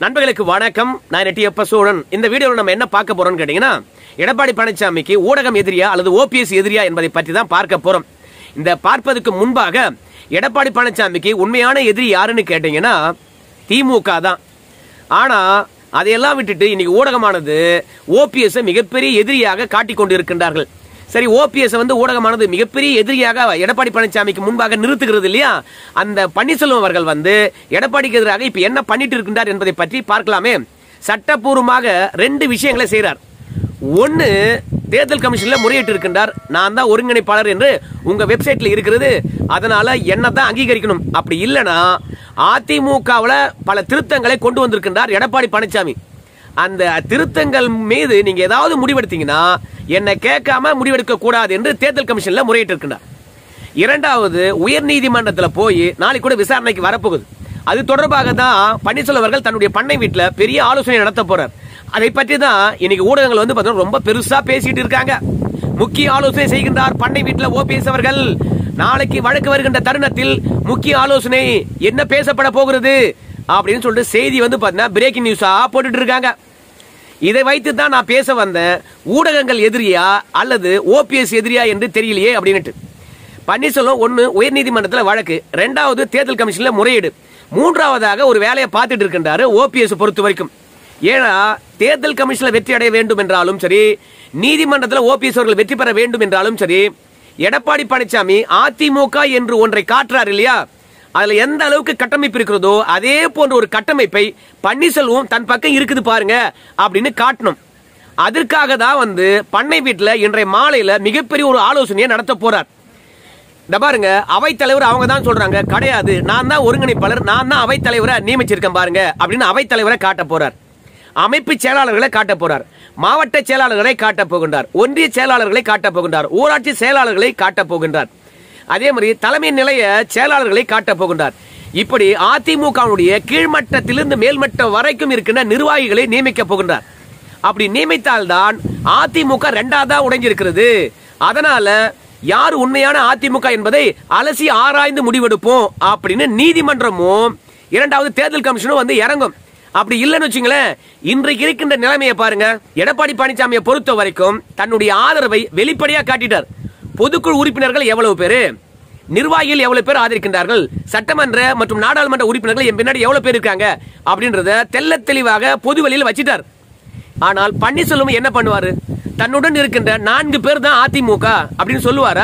நண்பர்களுக்கு வணக்கம் நான் நெட்டியப்ப சோழன் இந்த வீடியோவில் நம்ம என்ன பார்க்க போறோம்னு கேட்டீங்கன்னா எடப்பாடி பழனிசாமிக்கு ஊடகம் எதிரியா அல்லது ஓபிஎஸ் எதிரியா என்பதை பற்றி தான் பார்க்க போறோம் இந்த பார்ப்பதற்கு முன்பாக எடப்பாடி பழனிசாமிக்கு உண்மையான எதிரி யாருன்னு கேட்டீங்கன்னா திமுக தான் ஆனா அதையெல்லாம் விட்டுட்டு இன்னைக்கு ஊடகமானது ஓபிஎஸ் மிகப்பெரிய எதிரியாக காட்டிக் கொண்டிருக்கின்றார்கள் சரி ஓபிஎஸ் வந்து ஊடகமானது மிகப்பெரிய எதிரியாக எடப்பாடி பழனிசாமிக்கு முன்பாக நிறுத்துகிறது இல்லையா அந்த பன்னீர்செல்வம் அவர்கள் வந்து எடப்பாடிக்கு எதிராக இப்ப என்ன பண்ணிட்டு இருக்கின்றார் என்பதை பற்றி பார்க்கலாமே சட்டப்பூர்வமாக ரெண்டு விஷயங்களை செய்றார் ஒன்னு தேர்தல் கமிஷன்ல முறையிட்டு இருக்கின்றார் நான் தான் ஒருங்கிணைப்பாளர் என்று உங்க வெப்சைட்ல இருக்கிறது அதனால என்ன தான் அங்கீகரிக்கணும் அப்படி இல்லனா அதிமுகவுல பல திருத்தங்களை கொண்டு வந்திருக்கின்றார் எடப்பாடி பழனிசாமி அந்த திருத்தங்கள் மீது நீங்க ஏதாவது முடிவெடுத்தீங்கன்னா என்னை கேட்காம முடிவெடுக்க கூடாது என்று தேர்தல் கமிஷன்ல முறையிட்டு இருக்கின்றார் இரண்டாவது உயர் நீதிமன்றத்துல போய் நாளைக்கு கூட விசாரணைக்கு வரப்போகுது அது தொடர்பாக தான் பன்னீர்செல்வம் அவர்கள் தன்னுடைய பண்ணை வீட்டுல பெரிய ஆலோசனை நடத்த போறார் அதை பற்றி தான் இன்னைக்கு ஊடகங்கள் வந்து பார்த்தீங்கன்னா ரொம்ப பெருசா பேசிட்டு இருக்காங்க முக்கிய ஆலோசனை செய்கின்றார் பண்ணை வீட்டுல ஓபிஎஸ் அவர்கள் நாளைக்கு வழக்கு வருகின்ற தருணத்தில் முக்கிய ஆலோசனை என்ன பேசப்பட போகிறது அப்படின்னு சொல்லிட்டு செய்தி வந்து பாத்தீங்கன்னா பிரேக்கிங் நியூஸா போட்டுட்டு இருக்காங்க இதை வைத்து தான் நான் பேச வந்தேன் ஊடகங்கள் எதிரியா அல்லது ஓபிஎஸ் எதிரியா என்று தெரியலையே அப்படின்னுட்டு பன்னீர்செல்வம் ஒன்னு உயர்நீதிமன்றத்தில் வழக்கு ரெண்டாவது தேர்தல் கமிஷன்ல முறையீடு மூன்றாவதாக ஒரு வேலையை பார்த்துட்டு இருக்கின்றாரு ஓபிஎஸ் பொறுத்த வரைக்கும் ஏன்னா தேர்தல் கமிஷன்ல வெற்றி அடைய வேண்டும் என்றாலும் சரி நீதிமன்றத்தில் ஓபிஎஸ் அவர்கள் வெற்றி பெற வேண்டும் என்றாலும் சரி எடப்பாடி பழனிசாமி அதிமுக என்று ஒன்றை காட்டுறார் இல்லையா அதுல எந்த அளவுக்கு கட்டமைப்பு இருக்கிறதோ அதே போன்ற ஒரு கட்டமைப்பை பன்னீர்செல்வம் தன் பக்கம் இருக்குது பாருங்க அப்படின்னு காட்டணும் அதற்காக தான் வந்து பண்ணை வீட்டுல இன்றைய மாலையில மிகப்பெரிய ஒரு ஆலோசனையை நடத்த போறார் இந்த பாருங்க அவைத்தலைவர் அவங்க தான் சொல்றாங்க கிடையாது நான் தான் ஒருங்கிணைப்பாளர் நான் தான் அவைத்தலைவரை நியமிச்சிருக்கேன் பாருங்க அப்படின்னு அவைத்தலைவரை காட்ட போறார் அமைப்பு செயலாளர்களை காட்ட போறார் மாவட்ட செயலாளர்களை காட்ட போகின்றார் ஒன்றிய செயலாளர்களை காட்ட போகின்றார் ஊராட்சி செயலாளர்களை காட்ட போகின்றார் அதே மாதிரி தலைமை நிலைய செயலாளர்களை காட்ட போகின்றார் இப்படி அதிமுகவுடைய கீழ்மட்டத்திலிருந்து மேல்மட்டம் வரைக்கும் இருக்கின்ற நிர்வாகிகளை நியமிக்க போகின்றார் அப்படி நியமித்தால்தான் அதிமுக ரெண்டாவதா உடைஞ்சிருக்கிறது அதனால யார் உண்மையான அதிமுக என்பதை அலசி ஆராய்ந்து முடிவெடுப்போம் அப்படின்னு நீதிமன்றமும் இரண்டாவது தேர்தல் கமிஷனும் வந்து இறங்கும் அப்படி இல்லைன்னு வச்சுங்களேன் இன்றைக்கு இருக்கின்ற நிலைமையை பாருங்க எடப்பாடி பழனிசாமியை பொறுத்த வரைக்கும் தன்னுடைய ஆதரவை வெளிப்படையா காட்டிட்டார் பொதுக்குழு உறுப்பினர்கள் எவ்வளவு பேரு நிர்வாகிகள் எவ்வளவு பேர் ஆதரிக்கின்றார்கள் சட்டமன்ற மற்றும் நாடாளுமன்ற உறுப்பினர்கள் என் பின்னாடி எவ்வளவு பேர் இருக்காங்க அப்படின்றத தெள்ள தெளிவாக பொது வெளியில் வச்சிட்டார் ஆனால் பன்னீர்செல்வம் என்ன பண்ணுவாரு தன்னுடன் இருக்கின்ற நான்கு பேர் தான் அதிமுக அப்படின்னு சொல்லுவாரா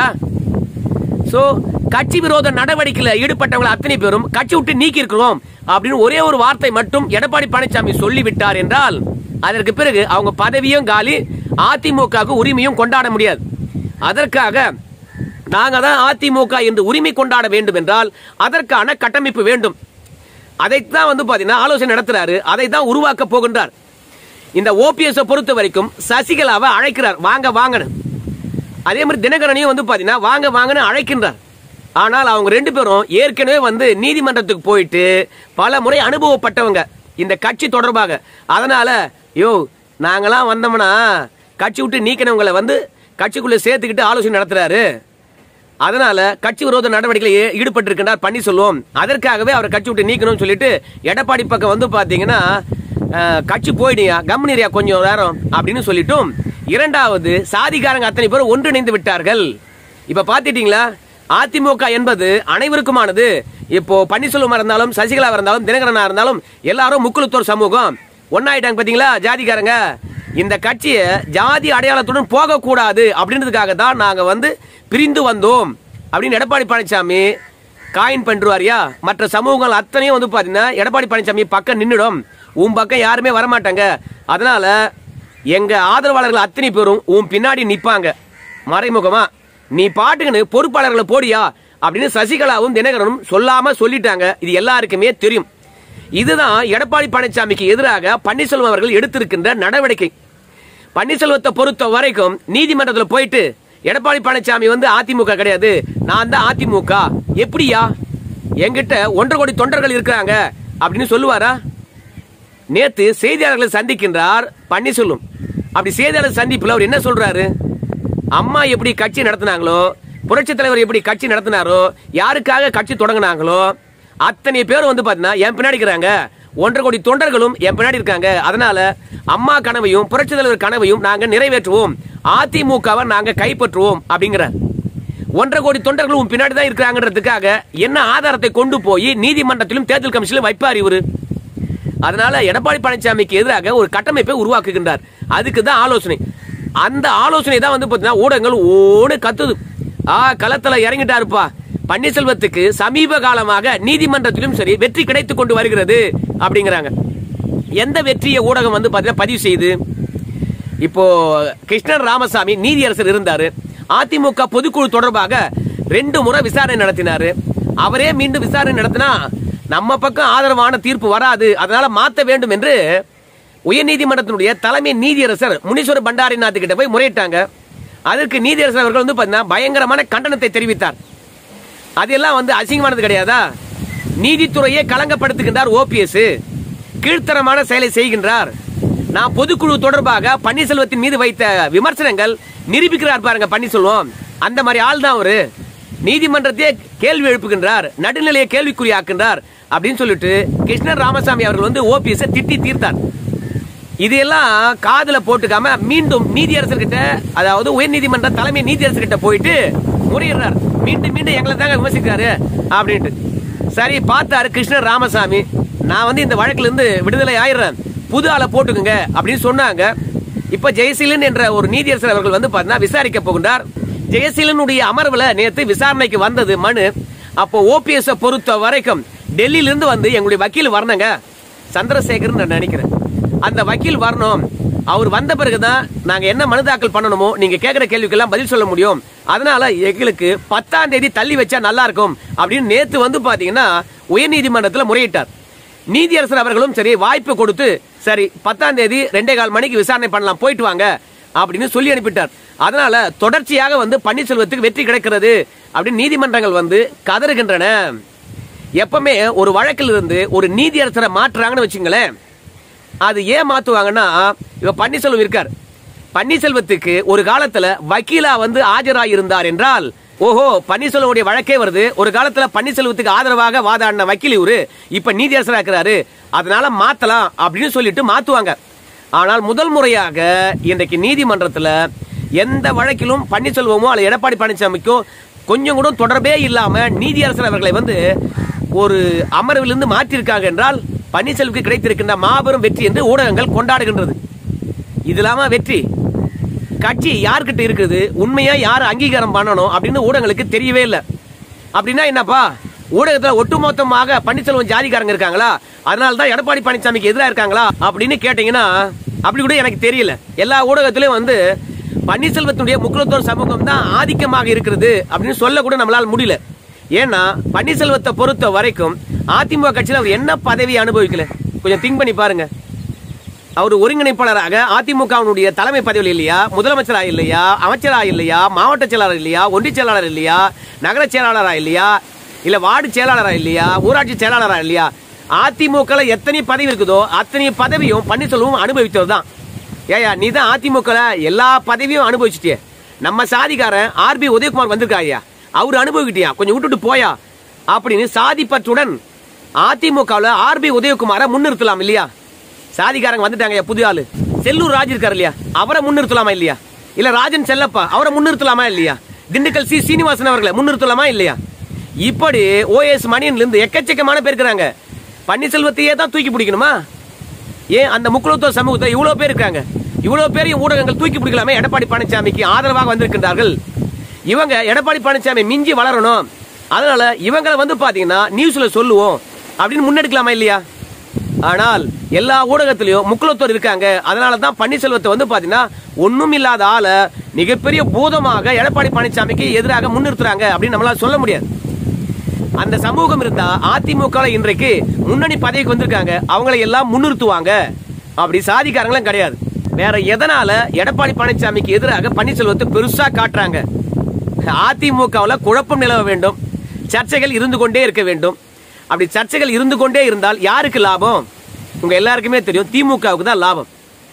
சோ கட்சி விரோத நடவடிக்கையில ஈடுபட்டவங்க அத்தனை பேரும் கட்சி விட்டு நீக்கி இருக்கிறோம் அப்படின்னு ஒரே ஒரு வார்த்தை மட்டும் எடப்பாடி பழனிசாமி சொல்லிவிட்டார் என்றால் அதற்கு பிறகு அவங்க பதவியும் காலி அதிமுகவுக்கு உரிமையும் கொண்டாட முடியாது அதற்காக நாங்க தான் அதிமுக என்று உரிமை கொண்டாட வேண்டும் என்றால் அதற்கான கட்டமைப்பு வேண்டும் அதைத்தான் வந்து பாத்தீங்கன்னா ஆலோசனை நடத்துறாரு அதை தான் உருவாக்க போகின்றார் இந்த ஓபிஎஸ் பொறுத்த வரைக்கும் சசிகலாவை அழைக்கிறார் வாங்க வாங்கன்னு அதே மாதிரி தினகரனையும் வந்து பாத்தீங்கன்னா வாங்க வாங்கன்னு அழைக்கின்றார் ஆனால் அவங்க ரெண்டு பேரும் ஏற்கனவே வந்து நீதிமன்றத்துக்கு போயிட்டு பல முறை அனுபவப்பட்டவங்க இந்த கட்சி தொடர்பாக அதனால யோ நாங்களாம் வந்தோம்னா கட்சி விட்டு நீக்கினவங்களை வந்து கட்சிக்குள்ள சேர்த்துக்கிட்டு ஆலோசனை நடத்துறாரு அதனால கட்சி விரோத நடவடிக்கையில் ஈடுபட்டு இருக்கின்றார் பன்னீர்செல்வம் அதற்காகவே அவரை கட்சி விட்டு நீக்கணும்னு சொல்லிட்டு எடப்பாடி பக்கம் வந்து பாத்தீங்கன்னா அஹ், கட்சி போயிடுயா கம்முனிரியா கொஞ்சம் நேரம் அப்படின்னு சொல்லிட்டும் இரண்டாவது சாதிகாரங்க அத்தனை பேரும் ஒன்றிணைந்து விட்டார்கள் இப்ப பாத்துட்டீங்களா அதிமுக என்பது அனைவருக்குமானது இப்போ பன்னீர்செல்வமா இருந்தாலும் சசிகலா இருந்தாலும் தினகரனா இருந்தாலும் எல்லாரும் முக்குழுத்தோர் சமூகம் ஒன்னாயிட்டாங்க பாத்தீங்களா ஜாதிகாரங்க இந்த கட்சியை ஜாதி அடையாளத்துடன் போகக்கூடாது அப்படின்றதுக்காக தான் நாங்க வந்து பிரிந்து வந்தோம் அப்படின்னு எடப்பாடி பழனிசாமி காயின் பண்றாரியா மற்ற சமூகங்கள் அத்தனையும் வந்து பாத்தீங்கன்னா எடப்பாடி பழனிசாமி பக்கம் நின்னுடும் உன் பக்கம் யாருமே வரமாட்டாங்க அதனால எங்க ஆதரவாளர்கள் அத்தனை பேரும் உன் பின்னாடி நிப்பாங்க மறைமுகமா நீ பாட்டுக்குன்னு பொறுப்பாளர்களை போடியா அப்படின்னு சசிகலாவும் தினகரனும் சொல்லாம சொல்லிட்டாங்க இது எல்லாருக்குமே தெரியும் இதுதான் எடப்பாடி பழனிசாமிக்கு எதிராக பன்னீர்செல்வம் அவர்கள் எடுத்திருக்கின்ற நடவடிக்கை பன்னீர்செல்வத்தை பொறுத்த வரைக்கும் நீதிமன்றத்தில் போயிட்டு எடப்பாடி பழனிசாமி வந்து அதிமுக கிடையாது நான் தான் அதிமுக எப்படியா என்கிட்ட ஒன்றரை கோடி தொண்டர்கள் இருக்கிறாங்க அப்படின்னு சொல்லுவாரா நேத்து செய்தியாளர்களை சந்திக்கின்றார் பன்னீர்செல்வம் அப்படி செய்தியாளர் சந்திப்புல அவர் என்ன சொல்றாரு அம்மா எப்படி கட்சி நடத்தினாங்களோ புரட்சி தலைவர் எப்படி கட்சி நடத்தினாரோ யாருக்காக கட்சி தொடங்கினாங்களோ அத்தனை பேர் வந்து பாத்தீங்கன்னா என் பின்னாடி இருக்கிறாங்க ஒன்றரை கோடி தொண்டர்களும் என் பின்னாடி இருக்காங்க அதனால அம்மா கனவையும் புரட்சி தலைவர் கனவையும் நாங்க நிறைவேற்றுவோம் அதிமுகவை நாங்க கைப்பற்றுவோம் அப்படிங்கிறார் ஒன்றரை கோடி தொண்டர்களும் உன் பின்னாடி தான் இருக்கிறாங்கன்றதுக்காக என்ன ஆதாரத்தை கொண்டு போய் நீதிமன்றத்திலும் தேர்தல் கமிஷனிலும் வைப்பார் இவரு அதனால எடப்பாடி பழனிசாமிக்கு எதிராக ஒரு கட்டமைப்பை உருவாக்குகின்றார் அதுக்கு தான் ஆலோசனை அந்த ஆலோசனை தான் வந்து பார்த்தீங்கன்னா ஊடகங்கள் ஓடு கத்துது ஆ களத்துல இறங்கிட்டாருப்பா பன்னீர்செல்வத்துக்கு சமீப காலமாக நீதிமன்றத்திலும் சரி வெற்றி கிடைத்துக் கொண்டு வருகிறது அப்படிங்கிறாங்க எந்த வெற்றியை ஊடகம் வந்து பார்த்தீங்கன்னா பதிவு செய்யுது இப்போ கிருஷ்ணன் ராமசாமி நீதியரசர் இருந்தாரு அதிமுக பொதுக்குழு தொடர்பாக ரெண்டு முறை விசாரணை நடத்தினாரு அவரே மீண்டும் விசாரணை நடத்தினா நம்ம பக்கம் ஆதரவான தீர்ப்பு வராது அதனால மாத்த வேண்டும் என்று உயர்நீதிமன்றத்தினுடைய தலைமை நீதியரசர் முனீஸ்வர பண்டாரிநாத் கிட்ட போய் முறையிட்டாங்க அதற்கு நீதியரசர் அவர்கள் வந்து பார்த்தீங்கன்னா பயங்கரமான கண்டனத்தை தெரிவித்தார் அதெல்லாம் வந்து அசிங்கமானது கிடையாதா நீதித்துறையை களங்கப்படுத்துகின்றார் ஓபிஎஸ் கீழ்த்தரமான செயலை செய்கின்றார் நான் பொதுக்குழு தொடர்பாக பன்னீர்செல்வத்தின் மீது வைத்த விமர்சனங்கள் நிரூபிக்கிறார் பாருங்க பன்னீர்செல்வம் அந்த மாதிரி ஆள் தான் அவரு நீதிமன்றத்தையே கேள்வி எழுப்புகின்றார் நடுநிலையை கேள்விக்குறியாக்குகின்றார் அப்படின்னு சொல்லிட்டு கிருஷ்ணன் ராமசாமி அவர்கள் வந்து ஓபிஎஸ் திட்டி தீர்த்தார் இதையெல்லாம் காதுல போட்டுக்காம மீண்டும் நீதியரசர் கிட்ட அதாவது உயர்நீதிமன்ற தலைமை நீதியரசர் கிட்ட போயிட்டு முறையிடுறார் மீண்டும் மீண்டும் எங்களை தாங்க விமர்சிக்கிறாரு அப்படின்ட்டு சரி பார்த்தாரு கிருஷ்ணன் ராமசாமி நான் வந்து இந்த வழக்குல இருந்து விடுதலை ஆயிடுறேன் புது ஆளை போட்டுக்குங்க அப்படின்னு சொன்னாங்க இப்ப ஜெயசீலன் என்ற ஒரு நீதியரசர் அவர்கள் வந்து பார்த்தீங்கன்னா விசாரிக்க போகின்றார் ஜெயசீலனுடைய அமர்வுல நேத்து விசாரணைக்கு வந்தது மனு அப்போ ஓபிஎஸ் பொறுத்த வரைக்கும் டெல்லியில இருந்து வந்து எங்களுடைய வக்கீல் வரணுங்க சந்திரசேகர் நான் நினைக்கிறேன் அந்த வக்கீல் வரணும் அவர் வந்த பிறகுதான் நாங்க என்ன மனு தாக்கல் பண்ணணுமோ நீங்க கேட்கிற கேள்விக்கெல்லாம் பதில் சொல்ல முடியும் அதனால எங்களுக்கு பத்தாம் தேதி தள்ளி வச்சா நல்லா இருக்கும் அப்படின்னு நேத்து வந்து பாத்தீங்கன்னா உயர்நீதிமன்றத்துல முறையிட்டார் நீதியரசர் அவர்களும் சரி வாய்ப்பு கொடுத்து சரி பத்தாம் தேதி ரெண்டே கால் மணிக்கு விசாரணை பண்ணலாம் போயிட்டு வாங்க அப்படின்னு சொல்லி அனுப்பிட்டார் அதனால தொடர்ச்சியாக வந்து பன்னீர்செல்வத்துக்கு வெற்றி கிடைக்கிறது அப்படின்னு நீதிமன்றங்கள் வந்து கதறுகின்றன எப்பவுமே ஒரு வழக்கில் இருந்து ஒரு நீதியரசரை மாற்றுறாங்கன்னு வச்சுங்களேன் அது ஏன் மாத்துவாங்கன்னா இப்ப பன்னீர்செல்வம் இருக்கார் பன்னீர்செல்வத்துக்கு ஒரு காலத்துல வக்கீலா வந்து ஆஜராகி இருந்தார் என்றால் ஓஹோ பன்னீர்செல்வமுடைய வழக்கே வருது ஒரு காலத்துல பன்னீர்செல்வத்துக்கு ஆதரவாக வாதாடின வக்கீல் இவரு இப்ப நீதியரசரா இருக்கிறாரு அதனால மாத்தலாம் அப்படின்னு சொல்லிட்டு மாத்துவாங்க ஆனால் முதல் முறையாக இன்றைக்கு நீதிமன்றத்துல எந்த வழக்கிலும் பன்னீர்செல்வமோ அல்லது எடப்பாடி பழனிசாமிக்கோ கொஞ்சம் கூட தொடர்பே இல்லாம நீதியரசர் அவர்களை வந்து ஒரு அமர்விலிருந்து மாற்றியிருக்காங்க என்றால் பன்னீர்செல்வத்துக்கு கிடைத்திருக்கின்ற மாபெரும் வெற்றி என்று ஊடகங்கள் கொண்டாடுகின்றது இது இல்லாம வெற்றி கட்சி யார்கிட்ட இருக்குது உண்மையா யார் அங்கீகாரம் பண்ணணும் அப்படின்னு ஊடகங்களுக்கு தெரியவே இல்லை அப்படின்னா என்னப்பா ஊடகத்துல ஒட்டுமொத்தமாக பன்னீர்செல்வம் ஜாதிக்காரங்க இருக்காங்களா அதனால தான் எடப்பாடி பழனிசாமிக்கு எதிராக இருக்காங்களா அப்படின்னு கேட்டீங்கன்னா அப்படி கூட எனக்கு தெரியல எல்லா ஊடகத்திலயும் வந்து பன்னீர்செல்வத்தினுடைய முக்கியத்துவ சமூகம் தான் ஆதிக்கமாக இருக்கிறது அப்படின்னு சொல்ல கூட நம்மளால முடியல ஏன்னா பன்னீர்செல்வத்தை பொறுத்த வரைக்கும் அதிமுக கட்சியில் அவர் என்ன பதவி அனுபவிக்கல கொஞ்சம் திங்க் பண்ணி பாருங்க அவர் ஒருங்கிணைப்பாளராக அதிமுகவினுடைய தலைமை பதவியில் இல்லையா முதலமைச்சரா இல்லையா அமைச்சரா இல்லையா மாவட்ட செயலாளர் இல்லையா ஒன்றிய செயலாளர் இல்லையா நகர செயலாளரா இல்லையா இல்ல வார்டு செயலாளரா இல்லையா ஊராட்சி செயலாளரா இல்லையா அதிமுக எத்தனை பதவி இருக்குதோ அத்தனை பதவியும் பன்னீர்செல்வம் அனுபவித்தவர் தான் ஏயா நீ தான் அதிமுக எல்லா பதவியும் அனுபவிச்சிட்டிய நம்ம சாதிக்காரன் ஆர்பி உதயகுமார் வந்திருக்காயா அவர் அனுபவிக்கிட்டியா கொஞ்சம் விட்டுட்டு போயா அப்படின்னு சாதி பற்றுடன் அதிமுகவில் ஆர்பி உதயகுமாரை முன்னிறுத்தலாம் இல்லையா சாதிக்காரங்க வந்துட்டாங்க புது ஆளு செல்லூர் ராஜ் இருக்காரு இல்லையா அவரை முன்னிறுத்தலாமா இல்லையா இல்ல ராஜன் செல்லப்பா அவரை முன்னிறுத்தலாமா இல்லையா திண்டுக்கல் சி சீனிவாசன் அவர்களை முன்னிறுத்தலாமா இல்லையா இப்படி ஓஎஸ் மணியன்ல இருந்து எக்கச்சக்கமான பேர் இருக்கிறாங்க பன்னீர்செல்வத்தையே தான் தூக்கி பிடிக்கணுமா ஏன் அந்த முக்குலத்துவ சமூகத்தை இவ்வளவு பேர் இருக்காங்க இவ்வளவு பேரையும் ஊடகங்கள் தூக்கி பிடிக்கலாமே எடப்பாடி பழனிசாமிக்கு ஆதரவாக வந்திருக்கின்றார்கள் இவங்க எடப்பாடி பழனிசாமி மிஞ்சி வளரணும் அதனால இவங்களை வந்து பாத்தீங்கன்னா நியூஸ்ல சொல்லுவோம் அப்படின்னு முன்னெடுக்கலாமா இல்லையா ஆனால் எல்லா ஊடகத்திலையும் முக்குலத்தோர் இருக்காங்க அதனால தான் பன்னீர்செல்வத்தை வந்து பாத்தீங்கன்னா ஒண்ணும் இல்லாத ஆளை மிகப்பெரிய பூதமாக எடப்பாடி பழனிசாமிக்கு எதிராக முன்னிறுத்துறாங்க அப்படின்னு நம்மளால சொல்ல முடியாது அந்த சமூகம் இருந்தா அதிமுக ல இன்றைக்கு முன்னணி பதவிக்கு வந்திருக்காங்க அவங்களை எல்லாம் முன்னிறுத்துவாங்க அப்படி சாதிக்காரங்களும் கிடையாது வேற எதனால எடப்பாடி பழனிசாமிக்கு எதிராக பன்னீர்செல்வத்தை பெருசா காட்டுறாங்க அதிமுகவில் குழப்பம் நிலவ வேண்டும் சர்ச்சைகள் இருந்து கொண்டே இருக்க வேண்டும் அப்படி சர்ச்சைகள் இருந்து கொண்டே இருந்தால் யாருக்கு லாபம் உங்க எல்லாருக்குமே தெரியும் திமுகவுக்கு தான் லாபம்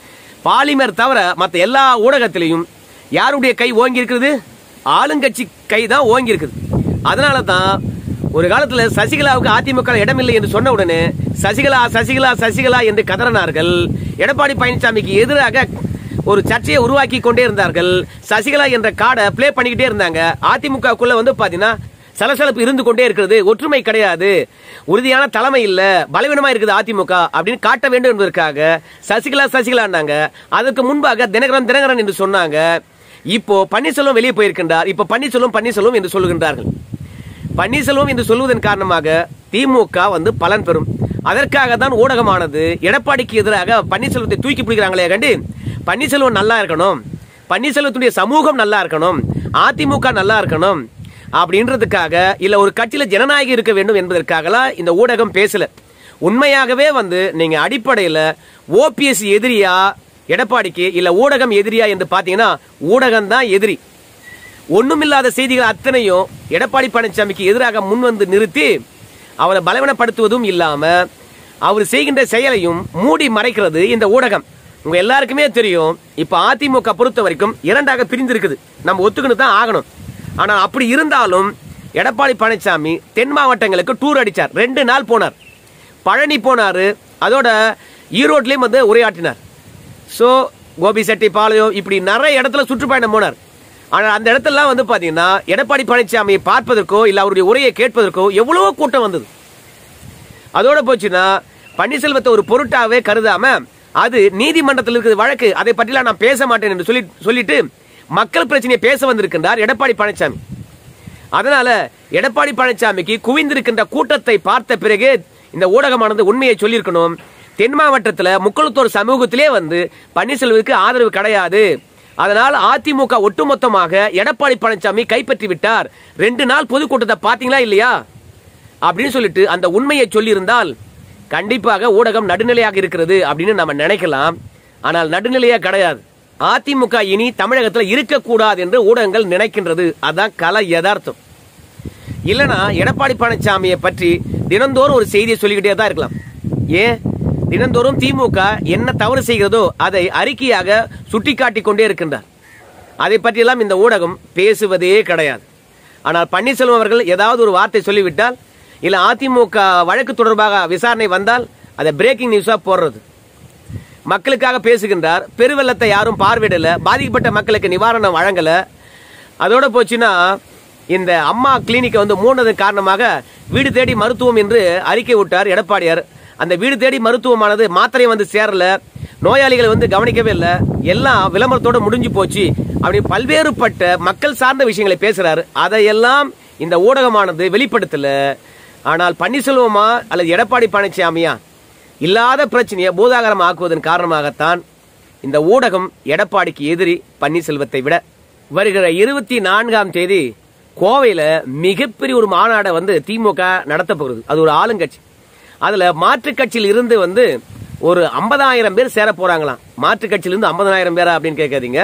பாலிமர் தவிர மற்ற எல்லா ஊடகத்திலையும் யாருடைய கை ஓங்கி இருக்குது ஆளுங்கட்சி கை தான் ஓங்கி இருக்குது அதனால தான் ஒரு காலத்துல சசிகலாவுக்கு அதிமுக இடமில்லை என்று சொன்ன உடனே சசிகலா சசிகலா சசிகலா என்று கதறினார்கள் எடப்பாடி பழனிசாமிக்கு எதிராக ஒரு சர்ச்சையை உருவாக்கி கொண்டே இருந்தார்கள் சசிகலா என்ற கார்டை ப்ளே பண்ணிக்கிட்டே இருந்தாங்க அதிமுகக்குள்ள வந்து பாத்தீங்கன்னா சலசலப்பு இருந்து கொண்டே இருக்கிறது ஒற்றுமை கிடையாது உறுதியான தலைமை இல்ல பலவீனமா இருக்குது அதிமுக அப்படின்னு காட்ட வேண்டும் என்பதற்காக சசிகலா சசிகலான்னாங்க அதற்கு முன்பாக தினகரன் தினகரன் என்று சொன்னாங்க இப்போ பன்னீர்செல்வம் வெளியே போயிருக்கின்றார் இப்போ பன்னீர்செல்வம் பன்னீர்செல்வம் என்று சொல்லுகின்றார்கள் பன்னீர்செல்வம் என்று சொல்வதன் காரணமாக திமுக வந்து பலன் பெறும் அதற்காக தான் ஊடகமானது எடப்பாடிக்கு எதிராக பன்னீர்செல்வத்தை தூக்கி பிடிக்கிறாங்களே கண்டு பன்னீர்செல்வம் நல்லா இருக்கணும் பன்னீர்செல்வத்துடைய சமூகம் நல்லா இருக்கணும் அதிமுக நல்லா இருக்கணும் அப்படின்றதுக்காக இல்ல ஒரு கட்சியில ஜனநாயகம் இருக்க வேண்டும் என்பதற்காகலாம் இந்த ஊடகம் பேசல உண்மையாகவே வந்து நீங்க அடிப்படையில ஓபிஎஸ் எதிரியா எடப்பாடிக்கு இல்ல ஊடகம் எதிரியா என்று பாத்தீங்கன்னா ஊடகம் தான் எதிரி ஒண்ணுமில்லாத செய்திகள் அத்தனையும் எடப்பாடி பழனிசாமிக்கு எதிராக முன் வந்து நிறுத்தி அவரை பலவீனப்படுத்துவதும் இல்லாம அவர் செய்கின்ற செயலையும் மூடி மறைக்கிறது இந்த ஊடகம் உங்க எல்லாருக்குமே தெரியும் இப்ப அதிமுக பொறுத்த வரைக்கும் இரண்டாக பிரிந்திருக்குது நம்ம ஒத்துக்கணும் தான் ஆகணும் ஆனா அப்படி இருந்தாலும் எடப்பாடி பழனிசாமி தென் மாவட்டங்களுக்கு டூர் அடிச்சார் ரெண்டு நாள் போனார் பழனி போனாரு அதோட ஈரோட்லயும் வந்து உரையாற்றினார் ஸோ கோபிசெட்டிப்பாளையம் இப்படி நிறைய இடத்துல சுற்றுப்பயணம் போனார் ஆனால் அந்த இடத்துலலாம் வந்து பார்த்தீங்கன்னா எடப்பாடி பழனிசாமியை பார்ப்பதற்கோ இல்லை அவருடைய உரையை கேட்பதற்கோ எவ்வளவோ கூட்டம் வந்தது அதோட போச்சுன்னா பன்னீர்செல்வத்தை ஒரு பொருட்டாவே கருதாம அது நீதிமன்றத்தில் இருக்கிற வழக்கு அதை பற்றிலாம் நான் பேச மாட்டேன் என்று சொல்லி சொல்லிட்டு மக்கள் பிரச்சனையை பேச வந்திருக்கின்றார் எடப்பாடி பழனிசாமி அதனால எடப்பாடி பழனிசாமிக்கு குவிந்திருக்கின்ற கூட்டத்தை பார்த்த பிறகு இந்த ஊடகமானது உண்மையை சொல்லியிருக்கணும் தென் மாவட்டத்தில் முக்குளத்தூர் சமூகத்திலே வந்து பன்னீர்செல்வத்துக்கு ஆதரவு கிடையாது அதனால் அதிமுக ஒட்டுமொத்தமாக எடப்பாடி பழனிசாமி கைப்பற்றி விட்டார் ரெண்டு நாள் பொதுக்கூட்டத்தை பார்த்தீங்களா இல்லையா அப்படின்னு சொல்லிட்டு அந்த உண்மையை சொல்லியிருந்தால் கண்டிப்பாக ஊடகம் நடுநிலையாக இருக்கிறது அப்படின்னு நம்ம நினைக்கலாம் ஆனால் நடுநிலையா கிடையாது அதிமுக இனி தமிழகத்தில் இருக்கக்கூடாது என்று ஊடகங்கள் நினைக்கின்றது அதான் கலை யதார்த்தம் இல்லனா எடப்பாடி பழனிசாமியை பற்றி தினந்தோறும் ஒரு செய்தியை சொல்லிக்கிட்டே தான் இருக்கலாம் ஏன் தினந்தோறும் திமுக என்ன தவறு செய்கிறதோ அதை அறிக்கையாக சுட்டிக்காட்டி கொண்டே இருக்கின்றார் அதை பற்றியெல்லாம் இந்த ஊடகம் பேசுவதே கிடையாது ஆனால் பன்னீர்செல்வம் அவர்கள் ஏதாவது ஒரு வார்த்தை சொல்லிவிட்டால் இல்ல அதிமுக வழக்கு தொடர்பாக விசாரணை வந்தால் அதை பிரேக்கிங் நியூஸா போடுறது மக்களுக்காக பேசுகின்றார் பெருவெள்ளத்தை யாரும் பார்வையிடல பாதிக்கப்பட்ட மக்களுக்கு நிவாரணம் வழங்கல அதோட போச்சுன்னா இந்த அம்மா கிளினிக்கை வந்து மூடது காரணமாக வீடு தேடி மருத்துவம் என்று அறிக்கை விட்டார் எடப்பாடியார் அந்த வீடு தேடி மருத்துவமானது மாத்திரை வந்து சேரல நோயாளிகளை வந்து கவனிக்கவே இல்லை எல்லாம் விளம்பரத்தோட முடிஞ்சு போச்சு அப்படி பல்வேறுபட்ட மக்கள் சார்ந்த விஷயங்களை பேசுறாரு அதையெல்லாம் இந்த ஊடகமானது வெளிப்படுத்தல ஆனால் பன்னீர்செல்வமா அல்லது எடப்பாடி பழனிசாமியா இல்லாத பிரச்சனையை பூதாகரம் ஆக்குவதன் காரணமாகத்தான் இந்த ஊடகம் எடப்பாடிக்கு எதிரி பன்னீர்செல்வத்தை விட வருகிற இருபத்தி நான்காம் தேதி கோவையில மிகப்பெரிய ஒரு மாநாடை வந்து திமுக நடத்த போகுது அது ஒரு ஆளுங்கட்சி அதுல மாற்றுக் கட்சியில் இருந்து வந்து ஒரு ஐம்பதாயிரம் பேர் சேர போறாங்களாம் மாற்றுக் கட்சியில இருந்து ஐம்பதாயிரம் பேரா அப்படின்னு கேட்காதீங்க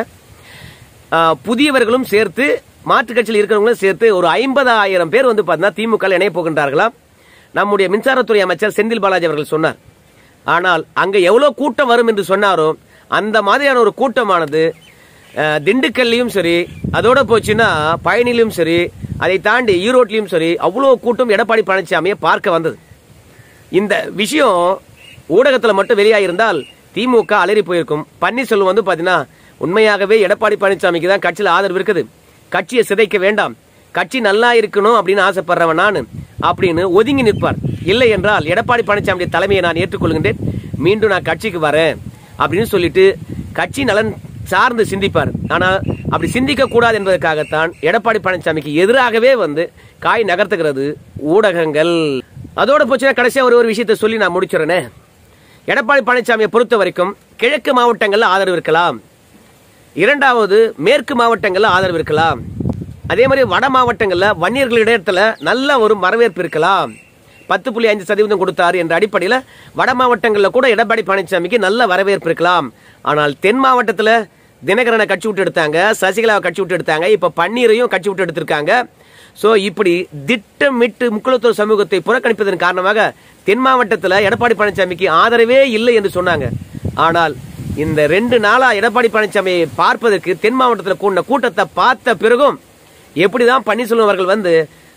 ஆஹ், புதியவர்களும் சேர்த்து மாற்றுக் கட்சியில் இருக்கிறவங்களும் சேர்த்து ஒரு ஐம்பதாயிரம் பேர் வந்து பார்த்தீங்கன்னா திமுக இணைய போகின்றார்களாம் நம்முடைய மின்சாரத்துறை அமைச்சர் செந்தில் பாலாஜி அவர்கள் சொன்னார் ஆனால் அங்க எவ்வளவு கூட்டம் வரும் என்று சொன்னாரோ அந்த மாதிரியான ஒரு கூட்டமானது அஹ், திண்டுக்கல்லையும் சரி அதோட போச்சுன்னா பழனிலையும் சரி அதை தாண்டி ஈரோட்லயும் சரி அவ்வளோ கூட்டம் எடப்பாடி பழனிசாமியை பார்க்க வந்தது இந்த விஷயம் ஊடகத்தில் மட்டும் வெளியாகிருந்தால் திமுக அலறி போயிருக்கும் பன்னீர்செல்வம் வந்து பார்த்தீங்கன்னா உண்மையாகவே எடப்பாடி பழனிசாமிக்கு தான் கட்சியில் ஆதரவு இருக்குது கட்சியை சிதைக்க வேண்டாம் கட்சி நல்லா இருக்கணும் அப்படின்னு ஆசைப்படுறவன் நான் அப்படின்னு ஒதுங்கி நிற்பார் இல்லை என்றால் எடப்பாடி பழனிசாமியுடைய தலைமையை நான் ஏற்றுக்கொள்கின்றேன் மீண்டும் நான் கட்சிக்கு வரேன் அப்படின்னு சொல்லிட்டு கட்சி நலன் சார்ந்து சிந்திப்பார் ஆனால் அப்படி சிந்திக்க கூடாது என்பதற்காகத்தான் எடப்பாடி பழனிசாமிக்கு எதிராகவே வந்து காய் நகர்த்துகிறது ஊடகங்கள் அதோட போச்சுன்னா கடைசியா ஒரு ஒரு விஷயத்தை சொல்லி நான் முடிச்சிடறேனே எடப்பாடி பழனிசாமியை பொறுத்த வரைக்கும் கிழக்கு மாவட்டங்கள்ல ஆதரவு இருக்கலாம் இரண்டாவது மேற்கு மாவட்டங்கள்ல ஆதரவு இருக்கலாம் அதே மாதிரி வட மாவட்டங்கள்ல வன்னியர்களிடத்துல நல்ல ஒரு வரவேற்பு இருக்கலாம் பத்து புள்ளி அஞ்சு சதவீதம் கொடுத்தாரு என்ற அடிப்படையில் வட மாவட்டங்களில் கூட எடப்பாடி பழனிசாமிக்கு நல்ல வரவேற்பு இருக்கலாம் ஆனால் தென் மாவட்டத்தில் தினகரனை கட்சி விட்டு எடுத்தாங்க சசிகலாவை கட்சி விட்டு எடுத்தாங்க இப்ப பன்னீரையும் கட்சி விட்டு எடுத்திருக்காங்க சோ இப்படி திட்டமிட்டு முக்குளத்தூர் சமூகத்தை புறக்கணிப்பதன் காரணமாக தென் மாவட்டத்தில் எடப்பாடி பழனிசாமிக்கு ஆதரவே இல்லை என்று சொன்னாங்க ஆனால் இந்த ரெண்டு நாளா எடப்பாடி பழனிசாமியை பார்ப்பதற்கு தென் மாவட்டத்தில் கூடின கூட்டத்தை பார்த்த பிறகும் எப்படிதான் பன்னீர்செல்வம் அவர்கள் வந்து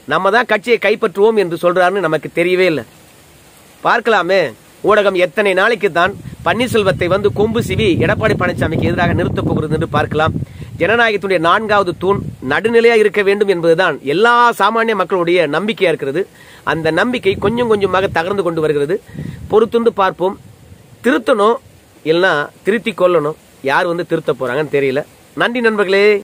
நம்ம தான் கட்சியை கைப்பற்றுவோம் என்று சொல்றாருன்னு நமக்கு தெரியவே இல்லை பார்க்கலாமே ஊடகம் எத்தனை நாளைக்கு தான் பன்னீர்செல்வத்தை வந்து கொம்பு சிவி எடப்பாடி பழனிசாமிக்கு எதிராக நிறுத்தப் போகிறது என்று பார்க்கலாம் ஜனநாயகத்துடைய நான்காவது தூண் நடுநிலையா இருக்க வேண்டும் என்பதுதான் எல்லா சாமானிய மக்களுடைய நம்பிக்கையா இருக்கிறது அந்த நம்பிக்கை கொஞ்சம் கொஞ்சமாக தகர்ந்து கொண்டு வருகிறது பொறுத்துண்டு பார்ப்போம் திருத்தணும் இல்லைன்னா திருத்தி கொள்ளணும் யார் வந்து திருத்த போறாங்கன்னு தெரியல நன்றி நண்பர்களே